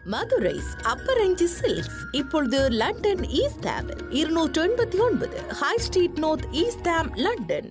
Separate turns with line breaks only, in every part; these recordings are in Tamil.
மதுரைஸ் அப்பரஞ்சி சில்க்ஸ் இப்பொழுது லண்டன் ஈஸ்டாமில் இருநூற்று எண்பத்தி ஒன்பது High Street North East Ham London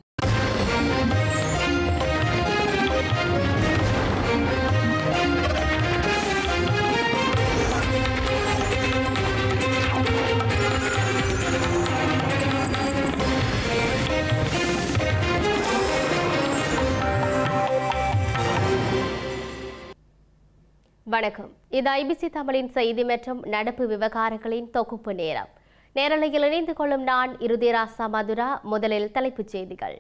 வணக்கம் இது ஐபிசி தமிழின் செய்தி மற்றும் நடப்பு விவகாரங்களின் தொகுப்பு நேரம் நேரலையில் இணைந்து கொள்ளும் நான் இருதிராசா மதுரா முதலில் தலைப்புச் செய்திகள்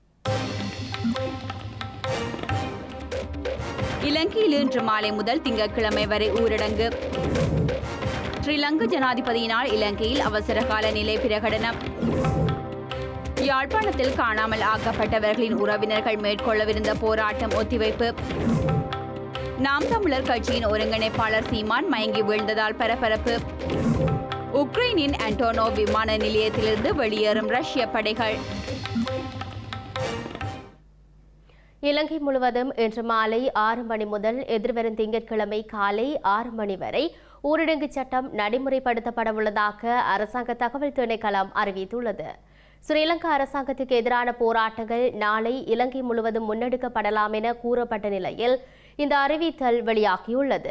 இலங்கையில் இன்று மாலை முதல் திங்கட்கிழமை வரை ஊரடங்கு ஸ்ரீலங்கா ஜனாதிபதியினால் இலங்கையில் அவசர கால நிலை பிரகடனம் யாழ்ப்பாணத்தில் காணாமல் ஆக்கப்பட்டவர்களின் உறவினர்கள் மேற்கொள்ளவிருந்த போராட்டம் ஒத்திவைப்பு நாம் தமிழர் கட்சியின் ஒருங்கிணைப்பாளர் சீமான் மயங்கி வீழ்ந்ததால் பரபரப்பு உக்ரைனின் அன்டோனோ விமான நிலையத்திலிருந்து வெளியேறும் ரஷ்ய படைகள்
இலங்கை முழுவதும் இன்று மாலை ஆறு மணி முதல் எதிர்வரும் திங்கட்கிழமை காலை ஆறு மணி வரை ஊரடங்கு சட்டம் நடைமுறைப்படுத்தப்பட உள்ளதாக அரசாங்க தகவல் திணைக்களம் அறிவித்துள்ளது ஸ்ரீலங்கா அரசாங்கத்துக்கு எதிரான போராட்டங்கள் நாளை இலங்கை முழுவதும் முன்னெடுக்கப்படலாம் என கூறப்பட்ட நிலையில் இந்த அறிவித்தல் வெளியாகியுள்ளது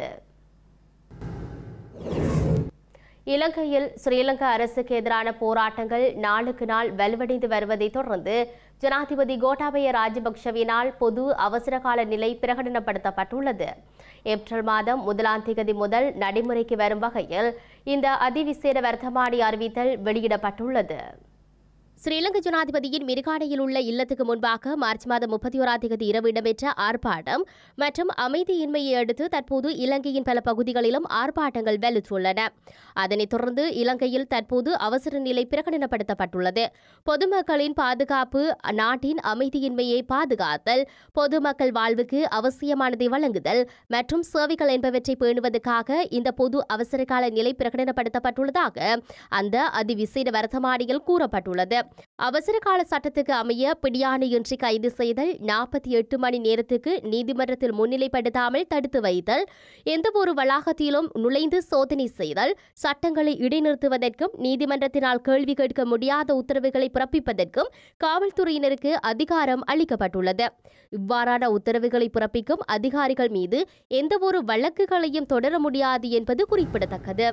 இலங்கையில் ஸ்ரீலங்கா அரசுக்கு எதிரான போராட்டங்கள் நாளுக்கு நாள் வலுவடைந்து வருவதை தொடர்ந்து ஜனாதிபதி கோட்டாபய ராஜபக்ஷவினால் பொது அவசரகால நிலை பிரகடனப்படுத்தப்பட்டுள்ளது ஏப்ரல் மாதம் முதலாம் தேதி முதல் நடைமுறைக்கு வரும் வகையில் இந்த அதிவிசேட வர்த்தமானி அறிவித்தல் வெளியிடப்பட்டுள்ளது ஸ்ரீலங்கா ஜனாதிபதியின் மிருகானையில் உள்ள இல்லத்துக்கு முன்பாக மார்ச் மாதம் முப்பத்தி ஓராம் தேதி இரவு இடம்பெற்ற ஆர்ப்பாட்டம் மற்றும் அமைதியின்மையை அடுத்து தற்போது இலங்கையின் பல பகுதிகளிலும் ஆர்ப்பாட்டங்கள் வெளுத்துள்ளன அதனைத் தொடர்ந்து இலங்கையில் தற்போது அவசர நிலை பிரகடனப்படுத்தப்பட்டுள்ளது பொதுமக்களின் பாதுகாப்பு நாட்டின் அமைதியின்மையை பாதுகாத்தல் பொதுமக்கள் வாழ்வுக்கு அவசியமானதை வழங்குதல் மற்றும் சேவைகள் என்பவற்றை பேணுவதற்காக இந்த பொது அவசரகால நிலை பிரகடனப்படுத்தப்பட்டுள்ளதாக அந்த அதிவிசேட வர்த்தமானியில் கூறப்பட்டுள்ளது அவசர கால சட்டத்துக்கு அமைய பிடியாணையின்றி கைது செய்தல் நாற்பத்தி எட்டு மணி நேரத்துக்கு நீதிமன்றத்தில் முன்னிலைப்படுத்தாமல் தடுத்து வைத்தல் எந்தவொரு வளாகத்திலும் நுழைந்து சோதனை செய்தல் சட்டங்களை இடைநிறுத்துவதற்கும் நீதிமன்றத்தினால் கேள்வி கேட்க முடியாத உத்தரவுகளை பிறப்பிப்பதற்கும் காவல்துறையினருக்கு அதிகாரம் அளிக்கப்பட்டுள்ளது இவ்வாறான உத்தரவுகளை பிறப்பிக்கும் அதிகாரிகள் மீது எந்தவொரு வழக்குகளையும் தொடர முடியாது என்பது குறிப்பிடத்தக்கது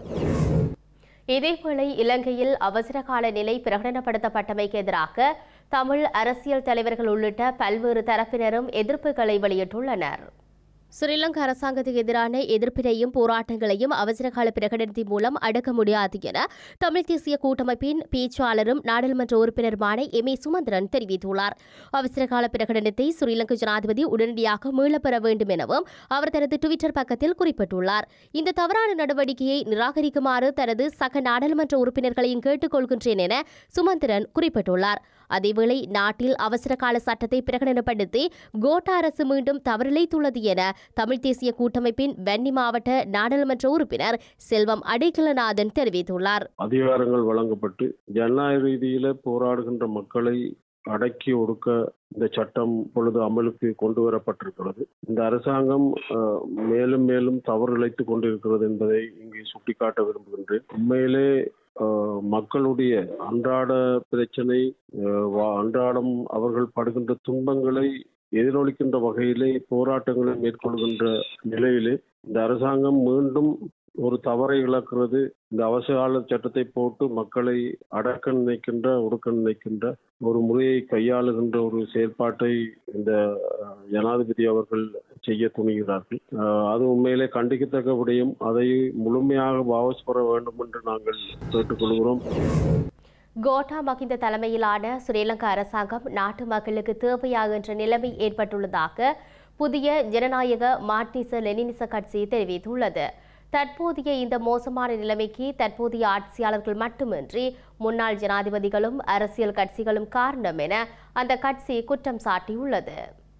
இதேவேளை இலங்கையில் அவசரகால நிலை பிரகடனப்படுத்தப்பட்டமைக்கு எதிராக தமிழ் அரசியல் தலைவர்கள் உள்ளிட்ட பல்வேறு தரப்பினரும் எதிர்ப்புகளை வெளியிட்டுள்ளனர் ஸ்ரீலங்கா அரசாங்கத்துக்கு எதிரான எதிர்ப்பினையும் போராட்டங்களையும் அவசரகால பிரகடனத்தின் மூலம் அடக்க முடியாது என தமிழ் தேசிய கூட்டமைப்பின் பேச்சாளரும் நாடாளுமன்ற உறுப்பினருமான எம் ஏ சுமந்திரன் தெரிவித்துள்ளார் அவசரகால பிரகடனத்தை ஸ்ரீலங்கா ஜனாதிபதி உடனடியாக மீளப்பெற வேண்டும் எனவும் அவர் தனது டுவிட்டர் பக்கத்தில் குறிப்பிட்டுள்ளார் இந்த தவறான நடவடிக்கையை நிராகரிக்குமாறு தனது சக நாடாளுமன்ற உறுப்பினர்களையும் கேட்டுக்கொள்கின்றேன் என சுமந்திரன் குறிப்பிட்டுள்ளார் அதேவேளை நாட்டில் அவசர கால சட்டத்தை பிரகடனப்படுத்தி கோட்டா அரசு மீண்டும் தவறிழைத்துள்ளது என தமிழ் தேசிய கூட்டமைப்பின் வன்னி மாவட்ட நாடாளுமன்ற உறுப்பினர் செல்வம் அடைக்கலநாதன் தெரிவித்துள்ளார்
அதிகாரங்கள் வழங்கப்பட்டு ஜனநாயக ரீதியில போராடுகின்ற மக்களை அடக்கி ஒடுக்க இந்த சட்டம் பொழுது அமலுக்கு கொண்டு வரப்பட்டிருக்கிறது இந்த அரசாங்கம் அஹ், மேலும் மேலும் தவறு இழைத்துக் கொண்டிருக்கிறது என்பதை இங்கே சுட்டிக்காட்ட விரும்புகின்றேன் உண்மையிலே அஹ், மக்களுடைய அன்றாட பிரச்சனை அஹ், வா- அன்றாடம் அவர்கள் படுகின்ற துன்பங்களை எதிரொலிக்கின்ற வகையிலே போராட்டங்களை மேற்கொள்கின்ற நிலையிலே இந்த அரசாங்கம் மீண்டும் ஒரு தவறை இழக்கிறது இந்த அவசரகால சட்டத்தை போட்டு மக்களை அடக்க நினைக்கின்ற ஒடுக்க நினைக்கின்ற ஒரு முறையை கையாளுகின்ற ஒரு செயல்பாட்டை இந்த அஹ், ஜனாதிபதி அவர்கள் செய்ய துணிகிறார்கள் அஹ், அது உண்மையிலே கண்டிக்கத்தக்க விடயம் அதை முழுமையாக வாபஸ் பெற வேண்டும் என்று நாங்கள் கேட்டுக்கொள்கிறோம்
கோட்டா மகிந்த தலைமையிலான ஸ்ரீலங்கா அரசாங்கம் நாட்டு மக்களுக்கு தேவையாகின்ற நிலைமை ஏற்பட்டுள்ளதாக புதிய ஜனநாயக மார்க்சிச லெனினிச கட்சி தெரிவித்துள்ளது தற்போதைய இந்த மோசமான நிலைமைக்கு தற்போதைய ஆட்சியாளர்கள் மட்டுமின்றி முன்னாள் ஜனாதிபதிகளும் அரசியல் கட்சிகளும் காரணம் என அந்த கட்சி குற்றம் சாட்டியுள்ளது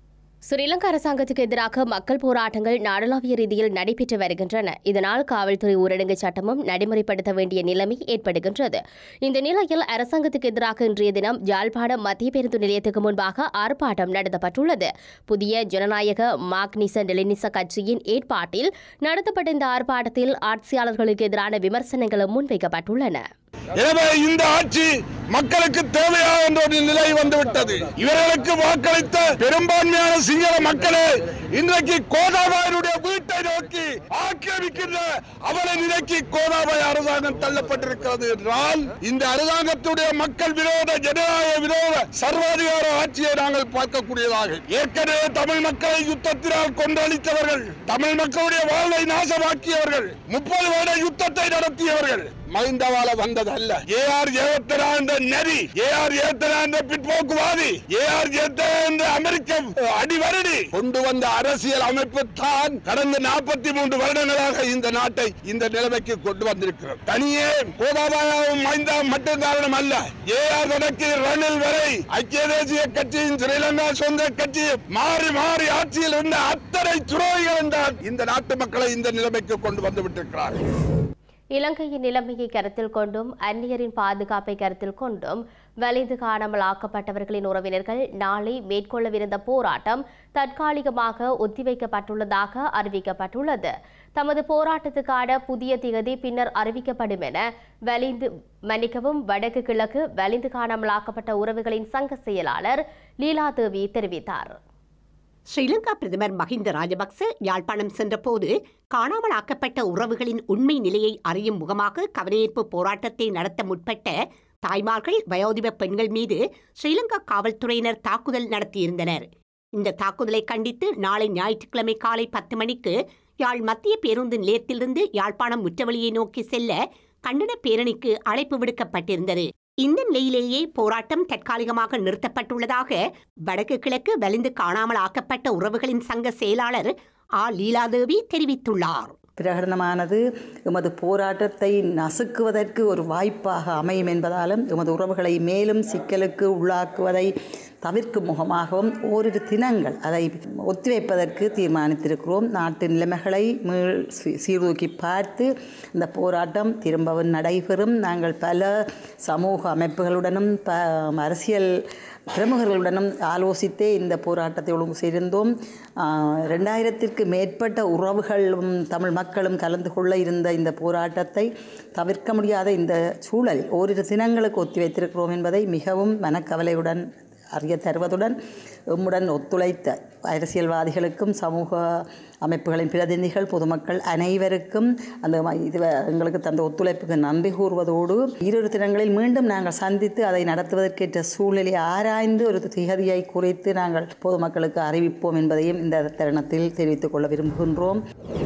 ஸ்ரீலங்கா அரசாங்கத்துக்கு எதிராக மக்கள் போராட்டங்கள் நாடளாவிய ரீதியில் நடைபெற்று வருகின்றன இதனால் காவல்துறை ஊரடங்கு சட்டமும் நடைமுறைப்படுத்த வேண்டிய நிலைமை ஏற்படுகின்றது இந்த நிலையில் அரசாங்கத்துக்கு எதிராக இன்றைய தினம் யாழ்ப்பாணம் மத்திய பேருந்து நிலையத்துக்கு முன்பாக ஆர்ப்பாட்டம் நடத்தப்பட்டுள்ளது புதிய ஜனநாயக மாக்னிச லெனிச கட்சியின் ஏற்பாட்டில் நடத்தப்பட்ட இந்த ஆர்ப்பாட்டத்தில் ஆட்சியாளர்களுக்கு எதிரான விமர்சனங்களும் முன்வைக்கப்பட்டுள்ளன
எனவே இந்த ஆட்சி மக்களுக்கு தேவையா என்ற ஒரு நிலை வந்துவிட்டது இவர்களுக்கு வாக்களித்த பெரும்பான்மையான சிங்கள மக்களே இன்றைக்கு கோதாபாயனுடைய வீட்டை நோக்கி ஆக்கிரமிக்கின்ற அவலை நிலைக்கு கோதாபாய அரசாங்கம் தள்ளப்பட்டிருக்கிறது என்றால் இந்த அரசாங்கத்துடைய மக்கள் விரோத ஜனநாயக விரோத சர்வாதிகார ஆட்சியை நாங்கள் பார்க்கக்கூடியதாக ஏற்கனவே தமிழ் மக்களை யுத்தத்தினால் கொன்றளித்தவர்கள் தமிழ் மக்களுடைய வாழ்வை நாசமாக்கியவர்கள் முப்பது வருட யுத்தத்தை நடத்தியவர்கள் மகிந்தவால வந்ததல்ல ஏ ஆர் ஜெயத்தனா என்ற நெறி ஏ ஆர் ஜெயத்தனா என்ற பிற்போக்குவாதி ஏ ஆர் ஜெயத்தனா என்ற அமெரிக்க அடிவரடி கொண்டு வந்த அரசியல் அமைப்பு தான் கடந்த நாற்பத்தி மூன்று வருடங்களாக இந்த நாட்டை இந்த நிலைமைக்கு கொண்டு வந்திருக்கிறது தனியே கோதாபாயாவும் மைந்தாவும் மட்டும் காரணம் அல்ல ஏ ஆர் தொடக்கி ரணில் வரை ஐக்கிய தேசிய கட்சியின் ஸ்ரீலங்கா சொந்த கட்சி மாறி மாறி ஆட்சியில் இருந்த அத்தனை துரோகிகள் தான் இந்த நாட்டு மக்களை இந்த நிலைமைக்கு கொண்டு வந்து விட்டிருக்கிறார்கள்
இலங்கையின் நிலைமையை கருத்தில் கொண்டும் அந்நியரின் பாதுகாப்பை கருத்தில் கொண்டும் வலிந்து காணாமல் ஆக்கப்பட்டவர்களின் உறவினர்கள் நாளை மேற்கொள்ளவிருந்த போராட்டம் தற்காலிகமாக ஒத்திவைக்கப்பட்டுள்ளதாக அறிவிக்கப்பட்டுள்ளது தமது போராட்டத்துக்கான புதிய திகதி பின்னர் அறிவிக்கப்படும் என வலிந்து மன்னிக்கவும் வடக்கு கிழக்கு வலிந்து காணாமல் ஆக்கப்பட்ட உறவுகளின் சங்க செயலாளர் லீலாதேவி தெரிவித்தார்
ஸ்ரீலங்கா பிரதமர் மஹிந்த ராஜபக்ச யாழ்ப்பாணம் சென்றபோது காணாமல் ஆக்கப்பட்ட உறவுகளின் உண்மை நிலையை அறியும் முகமாக கவனஈர்ப்பு போராட்டத்தை நடத்த முற்பட்ட தாய்மார்கள் வயோதிப பெண்கள் மீது ஸ்ரீலங்கா காவல்துறையினர் தாக்குதல் நடத்தியிருந்தனர் இந்த தாக்குதலை கண்டித்து நாளை ஞாயிற்றுக்கிழமை காலை பத்து மணிக்கு யாழ் மத்திய பேருந்து நிலையத்திலிருந்து யாழ்ப்பாணம் முற்றவழியை நோக்கி செல்ல கண்டன பேரணிக்கு அழைப்பு விடுக்கப்பட்டிருந்தது இந்த நிலையிலேயே போராட்டம் தற்காலிகமாக நிறுத்தப்பட்டுள்ளதாக வடக்கு கிழக்கு வலிந்து காணாமல் ஆக்கப்பட்ட உறவுகளின் சங்க செயலாளர் ஆ லீலாதேவி தெரிவித்துள்ளார்
பிரகடனமானது எமது போராட்டத்தை நசுக்குவதற்கு ஒரு வாய்ப்பாக அமையும் என்பதாலும் எமது உறவுகளை மேலும் சிக்கலுக்கு உள்ளாக்குவதை தவிர்க்கும் முகமாகவும் ஓரிரு தினங்கள் அதை ஒத்திவைப்பதற்கு தீர்மானித்திருக்கிறோம் நாட்டு நிலைமைகளை மீள் சீ- சீர்தூக்கி பார்த்து இந்த போராட்டம் திரும்பவும் நடைபெறும் நாங்கள் பல சமூக அமைப்புகளுடனும் ப அரசியல் பிரமுகர்களுடனும் ஆலோசித்தே இந்த போராட்டத்தை ஒழுங்கு செய்திருந்தோம் ஆஹ், ரெண்டாயிரத்திற்கு மேற்பட்ட உறவுகளும் தமிழ் மக்களும் கலந்து கொள்ள இருந்த இந்த போராட்டத்தை தவிர்க்க முடியாத இந்த சூழல் ஓரிரு தினங்களுக்கு ஒத்திவைத்திருக்கிறோம் என்பதை மிகவும் மனக்கவலையுடன் அறிய தருவதுடன் எம்முடன் ஒத்துழைத்த அரசியல்வாதிகளுக்கும் சமூக அமைப்புகளின் பிரதிநிதிகள் பொதுமக்கள் அனைவருக்கும் அந்த ம- இது எங்களுக்கு தந்த ஒத்துழைப்புக்கு நன்றி கூறுவதோடு ஈரொரு தினங்களில் மீண்டும் நாங்கள் சந்தித்து அதை நடத்துவதற்கேற்ற சூழ்நிலையை ஆராய்ந்து ஒரு திகதியை குறித்து நாங்கள் பொதுமக்களுக்கு அறிவிப்போம் என்பதையும் இந்த தருணத்தில் தெரிவித்துக் கொள்ள விரும்புகின்றோம்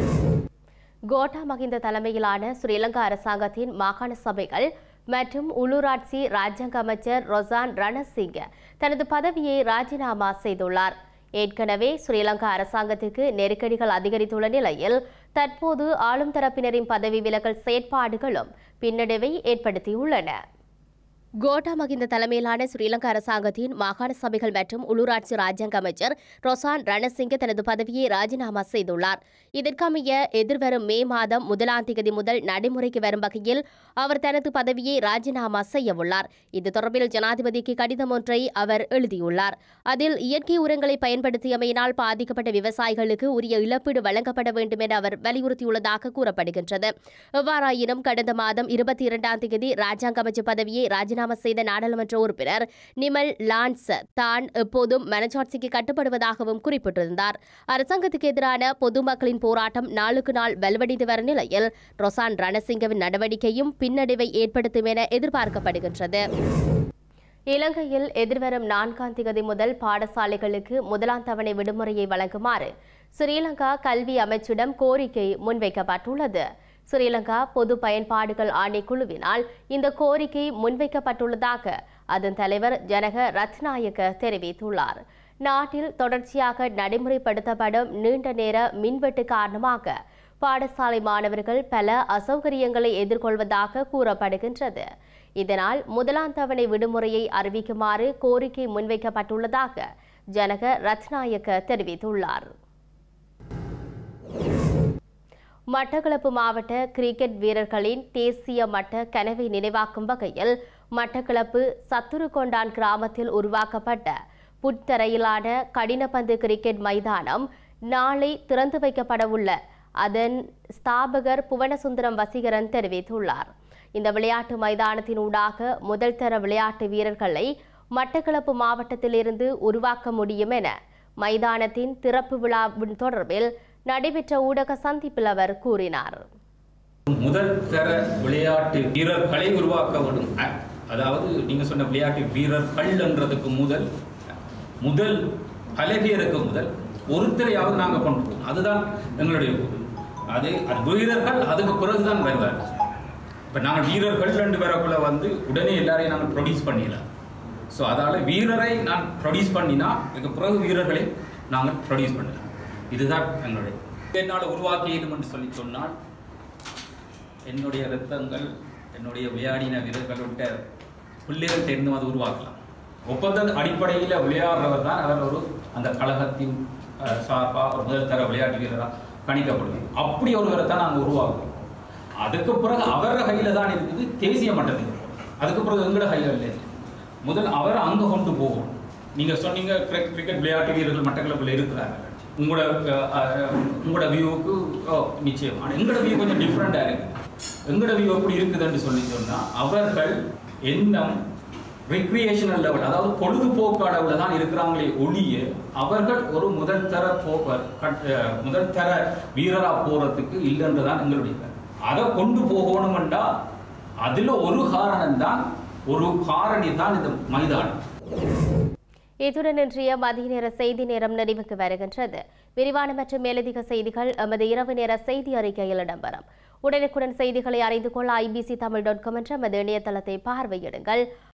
கோட்டா மகிந்த தலைமையிலான ஸ்ரீலங்கா அரசாங்கத்தின் மாகாண சபைகள் மற்றும் உள்ளூராட்சி ராஜ்யாங்க அமைச்சர் ரொசான் ரணசிங்க தனது பதவியை ராஜினாமா செய்துள்ளார் ஏற்கனவே ஸ்ரீலங்கா அரசாங்கத்திற்கு நெருக்கடிகள் அதிகரித்துள்ள நிலையில் தற்போது ஆளும் தரப்பினரின் பதவி விலகல் செயற்பாடுகளும் பின்னடைவை ஏற்படுத்தியுள்ளன கோட்டா மகிந்த தலைமையிலான ஸ்ரீலங்கா அரசாங்கத்தின் மாகாண சபைகள் மற்றும் உள்ளூராட்சி ராஜ்யாங்க அமைச்சர் ரொசான் ரணசிங்க தனது பதவியை ராஜினாமா செய்துள்ளார் இதற்கமைய எதிர்வரும் மே மாதம் முதலாம் தேதி முதல் நடைமுறைக்கு வரும் வகையில் அவர் தனது பதவியை ராஜினாமா செய்யவுள்ளார் இது தொடர்பில் ஜனாதிபதிக்கு கடிதம் ஒன்றை அவர் எழுதியுள்ளார் அதில் இயற்கை உரங்களை பயன்படுத்தியமையினால் பாதிக்கப்பட்ட விவசாயிகளுக்கு உரிய இழப்பீடு வழங்கப்பட வேண்டும் என அவர் வலியுறுத்தியுள்ளதாக கூறப்படுகின்றது எவ்வாறாயினும் கடந்த மாதம் இருபத்தி இரண்டாம் தேதி ராஜாங்க அமைச்சர் பதவியை ராஜினாமா செய்த நாடாளுமன்ற உறுப்பினர் நிமல் லான்ஸ் தான் எப்போதும் மனச்சாட்சிக்கு கட்டுப்படுவதாகவும் குறிப்பிட்டிருந்தார் அரசாங்கத்துக்கு எதிரான பொதுமக்களின் போராட்டம் நாளுக்கு நாள் வலுவடைந்து வரும் நிலையில் ரொசான் ரணசிங்கவின் நடவடிக்கையும் பின்னடைவை ஏற்படுத்தும் என எதிர்பார்க்கப்படுகின்றது இலங்கையில் எதிர்வரும் நான்காம் திகதி முதல் பாடசாலைகளுக்கு முதலாம் தவணை விடுமுறையை வழங்குமாறு ஸ்ரீலங்கா கல்வி அமைச்சிடம் கோரிக்கை முன்வைக்கப்பட்டுள்ளது ஸ்ரீலங்கா பொது பயன்பாடுகள் ஆணைக்குழுவினால் இந்த கோரிக்கை முன்வைக்கப்பட்டுள்ளதாக அதன் தலைவர் ஜனக ரத்நாயக்க தெரிவித்துள்ளார் நாட்டில் தொடர்ச்சியாக நடைமுறைப்படுத்தப்படும் நீண்ட நேர மின்வெட்டு காரணமாக பாடசாலை மாணவர்கள் பல அசௌகரியங்களை எதிர்கொள்வதாக கூறப்படுகின்றது இதனால் முதலாம் தவணை விடுமுறையை அறிவிக்குமாறு கோரிக்கை முன்வைக்கப்பட்டுள்ளதாக ஜனக ரத்நாயக்க தெரிவித்துள்ளார் மட்டக்களப்பு மாவட்ட கிரிக்கெட் வீரர்களின் தேசிய மட்ட கனவை நினைவாக்கும் வகையில் மட்டக்களப்பு சத்துருக்கொண்டான் கிராமத்தில் உருவாக்கப்பட்ட புத்தரையிலான கடினப்பந்து கிரிக்கெட் மைதானம் நாளை திறந்து வைக்கப்படவுள்ள அதன் ஸ்தாபகர் புவனசுந்தரம் வசீகரன் தெரிவித்துள்ளார் இந்த விளையாட்டு மைதானத்தின் ஊடாக முதல் தர விளையாட்டு வீரர்களை மட்டக்களப்பு மாவட்டத்திலிருந்து உருவாக்க முடியும் என மைதானத்தின் திறப்பு விழாவின் தொடர்பில் நடைபெற்ற ஊடக சந்திப்பில் அவர் கூறினார்
முதல் தர விளையாட்டு வீரர்களை உருவாக்க வேண்டும் அ- அதாவது நீங்க சொன்ன விளையாட்டு வீரர்கள்ன்றதுக்கு முதல் முதல் பல பேருக்கு முதல் ஒருத்தரையாவது நாங்க கொண்டு போவோம் அதுதான் எங்களுடைய goal. அது அது வீரர்கள் அதுக்கு பிறகுதான் வருவார் இப்ப நாங்கள் வீரர்கள் ரெண்டு பேருக்குள்ள வந்து உடனே எல்லாரையும் நாங்கள் ப்ரொடியூஸ் பண்ணிடலாம் ஸோ அதால வீரரை நான் ப்ரொடியூஸ் பண்ணினா இதுக்கு பிறகு வீரர்களை நாங்கள் ப்ரொடியூஸ் பண்ணலாம் இதுதான் எங்களுடைய என்னால் உருவாக்கியதும் என்று சொல்லி சொன்னால் என்னுடைய ரத்தங்கள் என்னுடைய விளையாடின வீரர்கள்ட்ட பிள்ளைகள் தெரிந்தும் அது உருவாக்கலாம் ஒப்பந்த அடிப்படையில் விளையாடுறவர் தான் அவர் ஒரு அந்த கழகத்தின் அஹ், சார்பா ஒரு முதல் தர விளையாட்டு வீரராக கணிக்கப்படுது அப்படி ஒருவரை தான் நாங்கள் உருவாக்குறோம் அதுக்கு பிறகு அவர கையில தான் இருக்குது தேசிய மட்டத்துக்கு அதுக்கு பிறகு எங்கட கையில் இல்லை முதல் அவரை அங்க கொண்டு போகும் நீங்க சொன்னீங்க கிரிக்- கிரிக்கெட் விளையாட்டு வீரர்கள் மட்டக்களப்பில் இருக்கிறாங்க உங்களோட அஹ், அஹ், உங்களோட வியூவுக்கு ஓ, நிச்சயம் ஆனால் எங்களோட வியூ கொஞ்சம் டிஃப்ரெண்டா இருக்கு எங்களோட வியூ எப்படி இருக்குதுன்னு சொல்லி சொன்னா அவர்கள் எண்ணம் ரிக்ரியேஷனல் லெவல் அதாவது பொழுதுபோக்கு அளவில் தான் இருக்கிறாங்களே ஒழிய அவர்கள் ஒரு முதல் தர போவர் முதல் தர வீரரா போறதுக்கு இல்லைன்று தான் எங்களுடைய கருத்து. அதை கொண்டு போகணும்டா அதுல ஒரு காரணம் தான் ஒரு காரணி தான் இந்த மைதானம்
இத்துடன் இன்றைய மதிய நேர செய்தி நேரம் நிறைவுக்கு வருகின்றது விரிவான மற்றும் மேலதிக செய்திகள் எமது இரவு நேர செய்தி அறிக்கையில் இடம்பெறும் உடனுக்குடன் செய்திகளை அறிந்து கொள்ள ஐபிசி தமிழ் டாட் காம் என்ற எமது இணையதளத்தை பார்வையிடுங்கள்